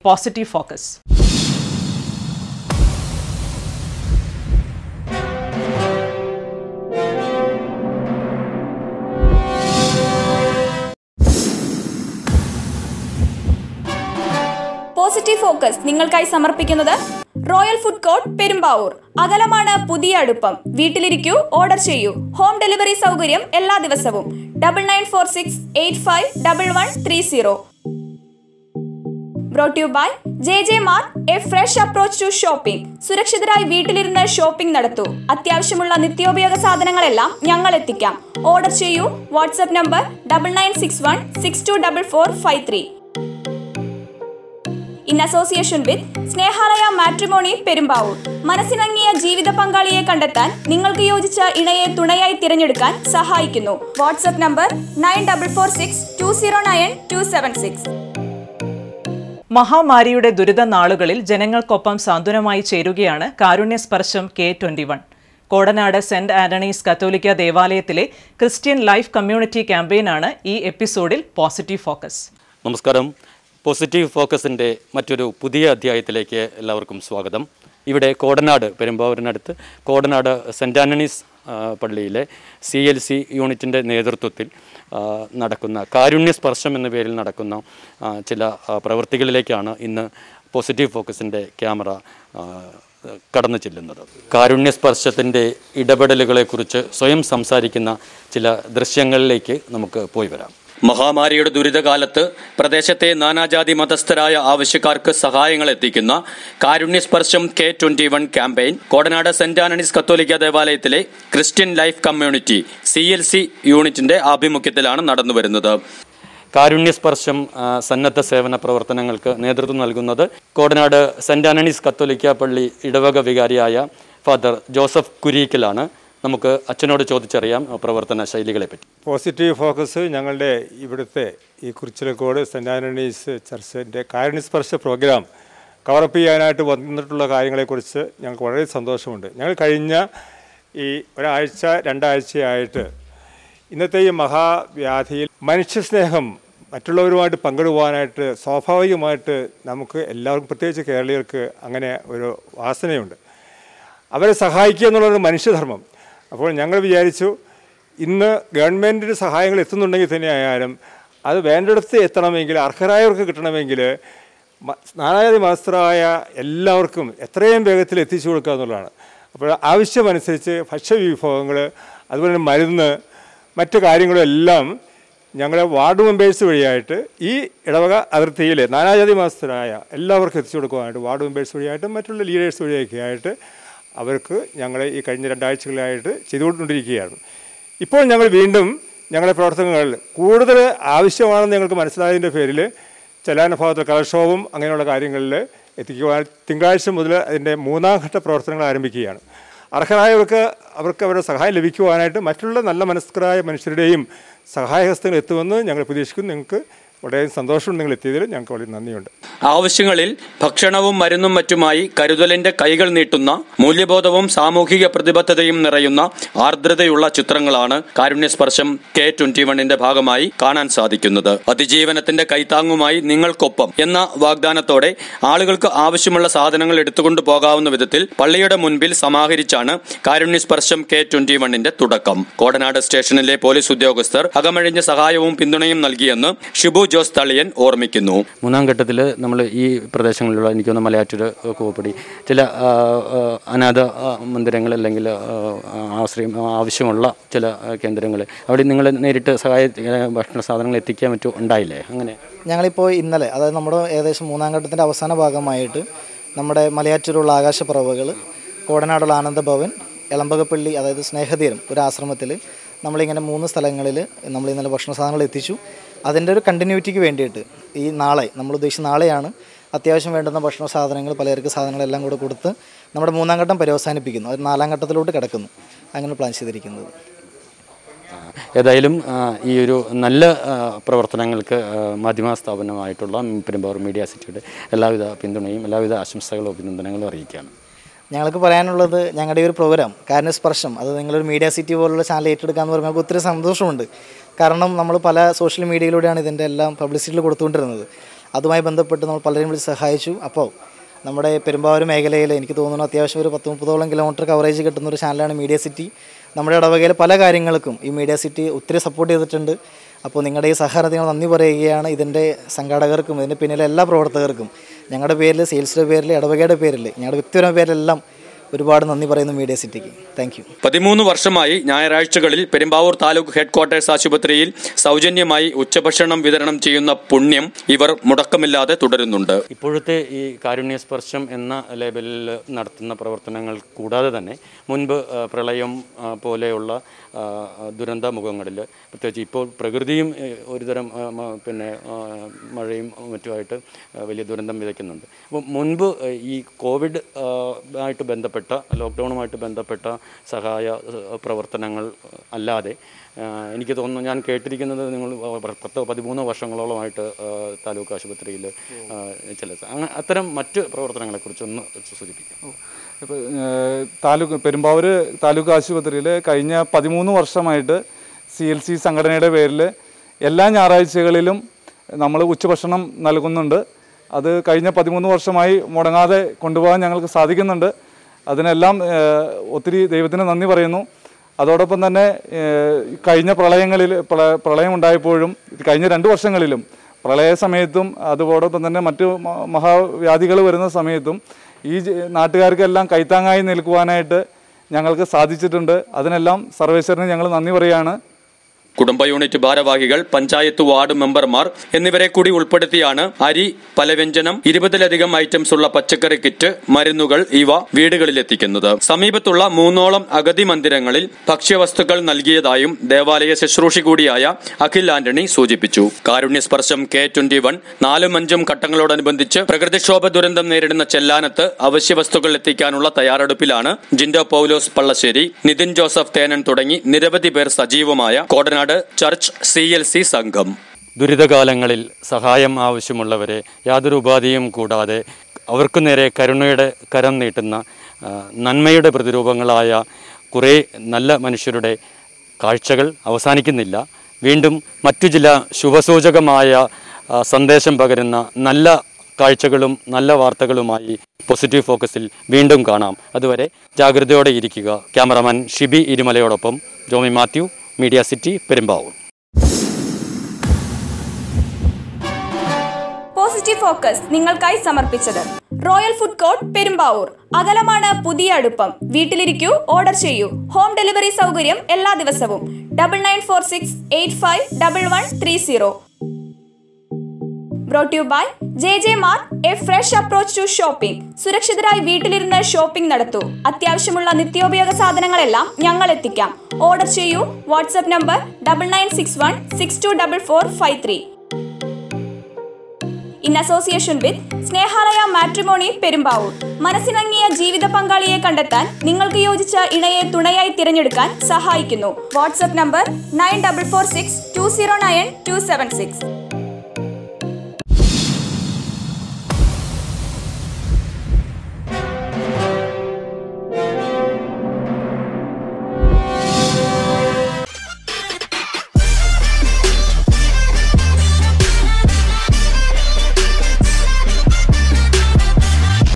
positive focus positive focus നിങ്ങൾക്കായി സമർപ്പിക്കുന്നത് Royal Food Court Perumbavoor അകലമാണ് പുതിയ അടുപ്പം വീട്ടിലിരിക്കൂ ഓർഡർ ചെയ്യൂ ഹോം ഡെലിവറി സൗകര്യം എല്ലാ ദിവസവും double nine four six eight five double one three zero brought you by J J Mart a fresh approach to shopping സുരക്ഷിതരായി വീട്ടിലിരുന്ന് ഷോപ്പിംഗ് നടത്തൂ അത്യാവശ്യമുള്ള നിത്യോപയോഗ സാധനങ്ങളെല്ലാം ഞങ്ങൾ എത്തിക്കാം ഓർഡർ ചെയ്യൂ WhatsApp number double nine six one six two double four five three in association with Snehalaya matrimony Perumbavoor മനസ്സിണങ്ങിയ ജീവിത പങ്കാളിയെ കണ്ടെത്താൻ നിങ്ങൾക്ക് യോജിച്ച ഇണയെ തുണയായി തിരഞ്ഞെടുക്കാൻ സഹായിക്കുന്നു WhatsApp number nine double four six two zero nine two seven six മഹാമാരിയുടെ ദുരിത നാളുകളിൽ ജനങ്ങൾക്കൊപ്പം സാന്ത്വനമായി ചേരുകയാണ് Karunyasparsham K twenty one Kodanad Saint Antony's കത്തോലിക്ക ദേവാലയത്തിലെ ക്രിസ്ത്യൻ ലൈഫ് കമ്മ്യൂണിറ്റി ക്യാമ്പയിനാണ് ഈ എപ്പിസോഡിൽ പോസിറ്റീവ് ഫോക്കസ് നമസ്കാരം പോസിറ്റീവ് ഫോക്കസിൻ്റെ മറ്റൊരു പുതിയ അധ്യായത്തിലേക്ക് എല്ലാവർക്കും സ്വാഗതം ഇവിടെ കോടനാട് പെരുമ്പാവൂരിനടുത്ത് കോടനാട് സെൻറ്റ് ആൻ്റണീസ് ആ, പള്ളിയിലെ സി എൽ സി യൂണിറ്റിൻ്റെ നേതൃത്വത്തിൽ ആ, നടക്കുന്ന കാരുണ്യസ്പർശം എന്ന പേരിൽ നടക്കുന്ന ആ, ചില ആ, പ്രവൃത്തികളിലേക്കാണ് ഇന്ന് പോസിറ്റീവ് ഫോക്കസിൻ്റെ ക്യാമറ ആ, കടന്നു ചെല്ലുന്നത് കാരുണ്യസ്പർശത്തിൻ്റെ ഇടപെടലുകളെക്കുറിച്ച് സ്വയം സംസാരിക്കുന്ന ചില ദൃശ്യങ്ങളിലേക്ക് നമുക്ക് പോയി വരാം മഹാമാരിയുടെ ദുരിതകാലത്ത് പ്രദേശത്തെ നാനാജാതി മതസ്ഥരായ ആവശ്യക്കാർക്ക് സഹായങ്ങൾ എത്തിക്കുന്ന Karunyasparsham K twenty one campaign Kodanad Saint Antony's കത്തോലിക്ക ദേവാലയത്തിലെ Christian life community C L C യൂണിറ്റിന്റെ ആഭിമുഖ്യത്തിലാണ് നടന്നുവരുന്നത് കാരുണ്യസ്പർശം ആ, സന്നദ്ധ സേവന പ്രവർത്തനങ്ങൾക്ക് നേതൃത്വം നൽകുന്നത് കോടനാട് സെന്റ് ആന്റണീസ് കത്തോലിക്ക പള്ളി ഇടവക വികാരിയായ ഫാദർ ജോസഫ് കുരീക്കലാണ് നമുക്ക് അച്ഛനോട് ചോദിച്ചറിയാം ആ, പ്രവർത്തന ശൈലികളെ പറ്റി പോസിറ്റീവ് ഫോക്കസ് ഞങ്ങളുടെ ഇവിടുത്തെ ഈ കുറിച്ചിലക്കോട് സെൻറ് ആൻ്റണീസ് ചർച്ചിൻ്റെ കാരുണ്യസ്പർശ പ്രോഗ്രാം കവറപ്പ് ചെയ്യാനായിട്ട് വന്നിട്ടുള്ള കാര്യങ്ങളെക്കുറിച്ച് ഞങ്ങൾക്ക് വളരെ സന്തോഷമുണ്ട് ഞങ്ങൾ കഴിഞ്ഞ ഈ ഒരാഴ്ച രണ്ടാഴ്ചയായിട്ട് ഇന്നത്തെ ഈ മഹാവ്യാധിയിൽ മനുഷ്യസ്നേഹം മറ്റുള്ളവരുമായിട്ട് പങ്കിടുവാനായിട്ട് സ്വാഭാവികമായിട്ട് നമുക്ക് എല്ലാവർക്കും പ്രത്യേകിച്ച് കേരളീയർക്ക് അങ്ങനെ ഒരു വാസനയുണ്ട് അവരെ സഹായിക്കുക എന്നുള്ളൊരു മനുഷ്യധർമ്മം അപ്പോൾ ഞങ്ങൾ വിചാരിച്ചു ഇന്ന് ഗവൺമെൻറ്റിൻ്റെ സഹായങ്ങൾ എത്തുന്നുണ്ടെങ്കിൽ തന്നെ ആയാലും അത് വേണ്ടിടത്ത് എത്തണമെങ്കിൽ അർഹരായവർക്ക് കിട്ടണമെങ്കിൽ മ- നാനാജാതി മതസ്ഥരായ എല്ലാവർക്കും എത്രയും വേഗത്തിൽ എത്തിച്ചു കൊടുക്കുക എന്നുള്ളതാണ് അപ്പോൾ ആവശ്യമനുസരിച്ച് ഭക്ഷ്യവിഭവങ്ങൾ അതുപോലെ തന്നെ മരുന്ന് മറ്റു കാര്യങ്ങളും എല്ലാം ഞങ്ങളുടെ വാർഡ് മെമ്പേഴ്സ് വഴിയായിട്ട് ഈ ഇടവക അതിർത്തിയിൽ നാനാജാതി മതസ്ഥരായ എല്ലാവർക്കും എത്തിച്ചു കൊടുക്കുവാനായിട്ട് വാർഡ് മെമ്പേഴ്സ് വഴിയായിട്ടും മറ്റുള്ള ലീഡേഴ്സ് വഴിയൊക്കെ ആയിട്ട് അവർക്ക് ഞങ്ങൾ ഈ കഴിഞ്ഞ രണ്ടാഴ്ചകളായിട്ട് ചെയ്തുകൊണ്ടിരിക്കുകയാണ് ഇപ്പോൾ ഞങ്ങൾ വീണ്ടും ഞങ്ങളുടെ പ്രവർത്തനങ്ങൾ കൂടുതൽ ആവശ്യമാണെന്ന് ഞങ്ങൾക്ക് മനസ്സിലായതിൻ്റെ പേരിൽ ചലാനുഭാഗത്തിൽ കലക്ഷോഭം അങ്ങനെയുള്ള കാര്യങ്ങളിൽ എത്തിക്കുവാൻ തിങ്കളാഴ്ച മുതൽ അതിൻ്റെ മൂന്നാം ഘട്ട പ്രവർത്തനങ്ങൾ ആരംഭിക്കുകയാണ് അർഹരായവർക്ക് അവർക്ക് അവരുടെ സഹായം ലഭിക്കുവാനായിട്ട് മറ്റുള്ള നല്ല മനസ്കരായ മനുഷ്യരുടെയും സഹായഹസ്തങ്ങൾ എത്തുമെന്ന് ഞങ്ങൾ പ്രതീക്ഷിക്കുന്നു നിങ്ങൾക്ക് വളരെ സന്തോഷമുണ്ട് നിങ്ങൾ എത്തിയതിൽ ഞങ്ങൾക്ക് വളരെ നന്ദിയുണ്ട് ആവശ്യങ്ങളിൽ ഭക്ഷണവും മരുന്നും മറ്റുമായി കരുതലിന്റെ കൈകൾ നീട്ടുന്ന മൂല്യബോധവും സാമൂഹിക പ്രതിബദ്ധതയും നിറയുന്ന ആർദ്രതയുള്ള ചിത്രങ്ങളാണ് കാരുണ്യസ്പർശം കെ ട്വന്റി വണ്ണിന്റെ ഭാഗമായി കാണാൻ സാധിക്കുന്നത് അതിജീവനത്തിന്റെ കൈത്താങ്ങുമായി നിങ്ങൾക്കൊപ്പം എന്ന വാഗ്ദാനത്തോടെ ആളുകൾക്ക് ആവശ്യമുള്ള സാധനങ്ങൾ എടുത്തുകൊണ്ടു പോകാവുന്ന വിധത്തിൽ പള്ളിയുടെ മുൻപിൽ സമാഹരിച്ചാണ് കാരുണ്യസ്പർശം കെ ട്വന്റി വണ്ണിന്റെ തുടക്കം കോടനാട് സ്റ്റേഷനിലെ പോലീസ് ഉദ്യോഗസ്ഥർ അകമഴിഞ്ഞ സഹായവും പിന്തുണയും നൽകിയെന്ന് ഷിബു ജോസ് തളിയൻ ഓർമ്മിക്കുന്നു മൂന്നാം ഘട്ടത്തിൽ നമ്മൾ ഈ പ്രദേശങ്ങളിലുള്ള എനിക്ക് തോന്നുന്നു മലയാറ്റൂർ കൂവപ്പടി ചില ആ, ആ, അനാഥ ആ, മന്ദിരങ്ങൾ അല്ലെങ്കിൽ ആ, ആശ്രയം ആവശ്യമുള്ള ചില കേന്ദ്രങ്ങൾ അവിടെ നിങ്ങൾ നേരിട്ട് സഹായ ഭക്ഷണ സാധനങ്ങൾ എത്തിക്കാൻ പറ്റും ഉണ്ടായില്ലേ അങ്ങനെ ഞങ്ങളിപ്പോൾ ഇന്നലെ അതായത് നമ്മുടെ ഏകദേശം മൂന്നാം ഘട്ടത്തിൻ്റെ അവസാന ഭാഗമായിട്ട് നമ്മുടെ മലയാറ്റൂരുള്ള ആകാശപ്പറവകൾ കോടനാടുള്ള ആനന്ദഭവൻ എളമ്പകപ്പള്ളി അതായത് സ്നേഹതീരം ഒരു ആശ്രമത്തിൽ നമ്മളിങ്ങനെ മൂന്ന് സ്ഥലങ്ങളിൽ നമ്മൾ ഇന്നലെ ഭക്ഷണ സാധനങ്ങൾ എത്തിച്ചു അതിൻ്റെ ഒരു കണ്ടിന്യൂറ്റിക്ക് വേണ്ടിയിട്ട് ഈ നാളെ നമ്മൾ ഉദ്ദേശിച്ച നാളെയാണ് അത്യാവശ്യം വേണ്ടുന്ന ഭക്ഷണ സാധനങ്ങൾ പലചരക്ക് സാധനങ്ങളെല്ലാം കൂടെ കൊടുത്ത് നമ്മുടെ മൂന്നാം ഘട്ടം പര്യവസാനിപ്പിക്കുന്നു അത് നാലാം ഘട്ടത്തിലോട്ട് കിടക്കുന്നു അങ്ങനെ പ്ലാൻ ചെയ്തിരിക്കുന്നത് ഏതായാലും ആ, ഈ ഒരു നല്ല ആ, പ്രവർത്തനങ്ങൾക്ക് ആ, മാധ്യമ സ്ഥാപനമായിട്ടുള്ള പെരുമ്പാവൂർ മീഡിയ സിറ്റിയുടെ എല്ലാവിധ പിന്തുണയും എല്ലാവിധ ആശംസകളും അഭിനന്ദനങ്ങളും അറിയിക്കുകയാണ് ഞങ്ങൾക്ക് പറയാനുള്ളത് ഞങ്ങളുടെ ഈ ഒരു പ്രോഗ്രാം കാരണസ്പർശം അത് നിങ്ങളൊരു മീഡിയ സിറ്റി പോലുള്ള ചാനൽ ഏറ്റെടുക്കാന്ന് പറയുമ്പോൾ നമുക്ക് ഒത്തിരി സന്തോഷമുണ്ട് കാരണം നമ്മൾ പല സോഷ്യൽ മീഡിയയിലൂടെയാണ് ഇതിൻ്റെ എല്ലാം പബ്ലിസിറ്റിയിൽ കൊടുത്തുകൊണ്ടിരുന്നത് അതുമായി ബന്ധപ്പെട്ട് നമ്മൾ പലരെയും വിളിച്ച് സഹായിച്ചു അപ്പോൾ നമ്മുടെ പെരുമ്പാവൂർ മേഖലയിൽ എനിക്ക് തോന്നുന്നു അത്യാവശ്യം ഒരു പത്ത് മുപ്പതോളം കിലോമീറ്റർ കവറേജ് കിട്ടുന്ന ഒരു ചാനലാണ് മീഡിയ സിറ്റി നമ്മുടെ ഇടവകയിൽ പല കാര്യങ്ങൾക്കും ഈ മീഡിയ സിറ്റി ഒത്തിരി സപ്പോർട്ട് ചെയ്തിട്ടുണ്ട് അപ്പോൾ നിങ്ങളുടെ ഈ സഹകരണത്തിന് നന്ദി പറയുകയാണ് ഇതിൻ്റെ സംഘാടകർക്കും ഇതിൻ്റെ പിന്നിലെ എല്ലാ പ്രവർത്തകർക്കും ഞങ്ങളുടെ പേരിൽ സെയിൽസിൻ്റെ പേരിൽ ഇടവകയുടെ പേരിൽ ഞങ്ങളുടെ വ്യക്തിപരമായ പേരിലെല്ലാം ഒരുപാട് നന്ദി പറയുന്നു മീഡിയ സിറ്റിക്ക് താങ്ക് യു പതിമൂന്ന് വർഷമായി ഞായറാഴ്ചകളിൽ പെരുമ്പാവൂർ താലൂക്ക് ഹെഡ്ക്വാർട്ടേഴ്സ് ആശുപത്രിയിൽ സൗജന്യമായി ഉച്ചഭക്ഷണം വിതരണം ചെയ്യുന്ന പുണ്യം ഇവർ മുടക്കമില്ലാതെ തുടരുന്നുണ്ട് ഇപ്പോഴത്തെ ഈ കാരുണ്യ സ്പർശം എന്ന ലേബലിൽ നടത്തുന്ന പ്രവർത്തനങ്ങൾ കൂടാതെ തന്നെ മുൻപ് ആ, പ്രളയം ആ, പോലെയുള്ള ആ, ദുരന്ത മുഖങ്ങളിൽ പ്രത്യേകിച്ച് ഇപ്പോൾ പ്രകൃതിയും ഏ, ഒരുതരം ആ, മ- പിന്നെ ആ, മഴയും മറ്റുമായിട്ട് ആ, വലിയ ദുരന്തം വിതയ്ക്കുന്നുണ്ട് അപ്പോൾ മുൻപ് ഏ, ഈ കോവിഡ് ആ, ആയിട്ട് ബന്ധപ്പെട്ട ലോക്ക്ഡൗണുമായിട്ട് ബന്ധപ്പെട്ട സഹായ ആ, പ്രവർത്തനങ്ങൾ അല്ലാതെ ആ, എനിക്ക് തോന്നുന്നു ഞാൻ കേട്ടിരിക്കുന്നത് നിങ്ങൾ പ- പത്ത് പതിമൂന്ന് വർഷങ്ങളോളമായിട്ട് ആ, താലൂക്ക് ആശുപത്രിയിൽ ആ, ചില അങ്ങ- അത്തരം മറ്റ് പ്രവർത്തനങ്ങളെക്കുറിച്ചൊന്ന് സൂചിപ്പിക്കാം ഇപ്പോൾ താലൂക്ക് പെരുമ്പാവൂർ താലൂക്ക് ആശുപത്രിയിൽ കഴിഞ്ഞ പതിമൂന്ന് വർഷമായിട്ട് സി എൽ സി സംഘടനയുടെ പേരിൽ എല്ലാ ഞായറാഴ്ചകളിലും നമ്മൾ ഉച്ചഭക്ഷണം നൽകുന്നുണ്ട് അത് കഴിഞ്ഞ പതിമൂന്ന് വർഷമായി മുടങ്ങാതെ കൊണ്ടുപോകാൻ ഞങ്ങൾക്ക് സാധിക്കുന്നുണ്ട് അതിനെല്ലാം ഏഹ്, ഒത്തിരി ദൈവത്തിന് നന്ദി പറയുന്നു അതോടൊപ്പം തന്നെ ഏഹ്, കഴിഞ്ഞ പ്രളയങ്ങളിൽ പ്രള- പ്രളയം ഉണ്ടായപ്പോഴും കഴിഞ്ഞ രണ്ട് വർഷങ്ങളിലും പ്രളയ സമയത്തും അതോടൊപ്പം തന്നെ മറ്റു മ- മഹാവ്യാധികൾ വരുന്ന സമയത്തും ഈ ജ- നാട്ടുകാർക്കെല്ലാം കൈത്താങ്ങായി നിൽക്കുവാനായിട്ട് ഞങ്ങൾക്ക് സാധിച്ചിട്ടുണ്ട് അതിനെല്ലാം സർവേശ്വരന് ഞങ്ങൾ നന്ദി പറയുകയാണ് കുടുംബ യൂണിറ്റ് ഭാരവാഹികൾ പഞ്ചായത്ത് വാർഡ് മെമ്പർമാർ എന്നിവരെ കൂടി ഉൾപ്പെടുത്തിയാണ് അരി പലവ്യഞ്ജനം ഇരുപതിലധികം ഐറ്റംസ് ഉള്ള പച്ചക്കറി കിറ്റ് മരുന്നുകൾ ഇവ വീടുകളിലെത്തിക്കുന്നത് സമീപത്തുള്ള മൂന്നോളം അഗതി മന്ദിരങ്ങളിൽ ഭക്ഷ്യവസ്തുക്കൾ നൽകിയതായും ദേവാലയ ശുശ്രൂഷി കൂടിയായ അഖിൽ ആന്റണി സൂചിപ്പിച്ചു കാരുണ്യസ്പർശം കെ ട്വന്റി വൺ നാലും അഞ്ചും ഘട്ടങ്ങളോടനുബന്ധിച്ച് പ്രകൃതിക്ഷോഭ ദുരന്തം നേരിടുന്ന ചെല്ലാനത്ത് അവശ്യവസ്തുക്കൾ എത്തിക്കാനുള്ള തയ്യാറെടുപ്പിലാണ് ജിൻഡോ പൗലോസ് പള്ളശ്ശേരി നിതിൻ ജോസഫ് തേനൻ തുടങ്ങി നിരവധി പേർ സജീവമായ Kodanad church C L C സംഘം ദുരിതകാലങ്ങളിൽ സഹായം ആവശ്യമുള്ളവരെ യാതൊരു ഉപാധിയും കൂടാതെ അവർക്ക് നേരെ കരുണയുടെ കരം നീട്ടുന്ന ആ, നന്മയുടെ പ്രതിരൂപങ്ങളായ കുറേ നല്ല മനുഷ്യരുടെ കാഴ്ചകൾ അവസാനിക്കുന്നില്ല വീണ്ടും മറ്റു ചില ശുഭസൂചകമായ ആ, സന്ദേശം പകരുന്ന നല്ല കാഴ്ചകളും നല്ല വാർത്തകളുമായി പോസിറ്റീവ് ഫോക്കസിൽ വീണ്ടും കാണാം അതുവരെ ജാഗ്രതയോടെ ഇരിക്കുക ക്യാമറമാൻ ഷിബി ഇരുമലയോടൊപ്പം Jomy Mathew Media City Perumbavoor positive focus നിങ്ങൾക്കായി സമർപ്പിച്ചത് റോയൽ ഫുഡ് കോർട്ട് പെരുമ്പാവൂർ അകലമാണ് പുതിയ അടുപ്പം വീട്ടിലിരിക്കൂ ഓർഡർ ചെയ്യൂ ഹോം ഡെലിവറി സൗകര്യം എല്ലാ ദിവസവും double nine four six eight five double one three zero brought you by J J Mart a fresh approach to shopping സുരക്ഷിതരായി വീട്ടിലിരുന്ന് ഷോപ്പിംഗ് നടത്തൂ അത്യാവശ്യമുള്ള നിത്യോപയോഗ സാധനങ്ങളെല്ലാം ഞങ്ങൾ എത്തിക്കാം ഓർഡർ ചെയ്യൂ WhatsApp number double nine six one six two double four five three in association with Snehalaya matrimony Perumbavoor മനസ്സിണങ്ങിയ ജീവിത പങ്കാളിയെ കണ്ടെത്താൻ നിങ്ങൾക്ക് യോജിച്ച ഇണയെ തുണയായി തിരഞ്ഞെടുക്കാൻ സഹായിക്കുന്നു WhatsApp number nine double four six two zero nine two seven six